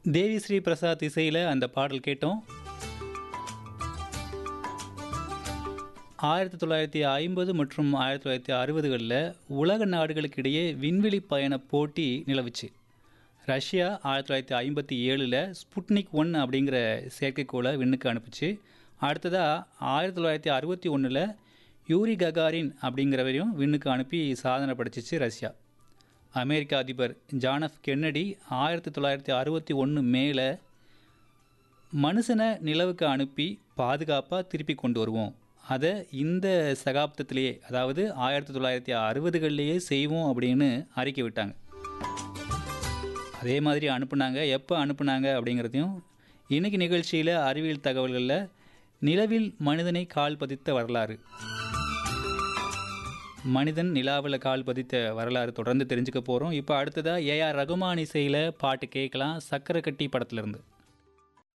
தேவி ஸ்ரீ பிரசாத் இசையில் அந்த பாடல் கேட்டோம் ஆயிரத்தி தொள்ளாயிரத்தி ஐம்பது மற்றும் ஆயிரத்தி தொள்ளாயிரத்தி அறுபதுகளில் உலக நாடுகளுக்கிடையே விண்வெளி பயண போட்டி நிலவுச்சு ரஷ்யா ஆயிரத்தி தொள்ளாயிரத்தி ஐம்பத்தி ஏழில் ஸ்புட்னிக் ஒன் அப்படிங்கிற செயற்கைக்கோளை விண்ணுக்கு அனுப்புச்சு அடுத்ததாக ஆயிரத்தி தொள்ளாயிரத்தி அறுபத்தி ஒன்றில் யூரி ககாரின் அப்படிங்கிறவரையும் விண்ணுக்கு அனுப்பி சாதனை படைச்சிச்சு ரஷ்யா அமெரிக்க அதிபர் ஜான் எஃப் கென்னடி ஆயிரத்தி தொள்ளாயிரத்தி அறுபத்தி ஒன்று மேலே மனுஷனை நிலவுக்கு அனுப்பி பாதுகாப்பாக திருப்பி கொண்டு வருவோம் அதை இந்த சகாப்தத்திலேயே அதாவது ஆயிரத்தி தொள்ளாயிரத்தி அறுபதுகள்லேயே செய்வோம் அப்படின்னு அறிக்கை விட்டாங்க அதே மாதிரி அனுப்புனாங்க எப்போ அனுப்புனாங்க அப்படிங்கிறதையும் இன்னைக்கு நிகழ்ச்சியில் அறிவியல் தகவல்களில் நிலவில் மனிதனை கால் பதித்த வரலாறு மனிதன் நிலாவில் கால் பதித்த வரலாறு தொடர்ந்து தெரிஞ்சுக்க போகிறோம் இப்போ அடுத்ததாக ஏஆர் ரகுமான் இசையில் பாட்டு கேட்கலாம் சக்கரை கட்டி படத்துலேருந்து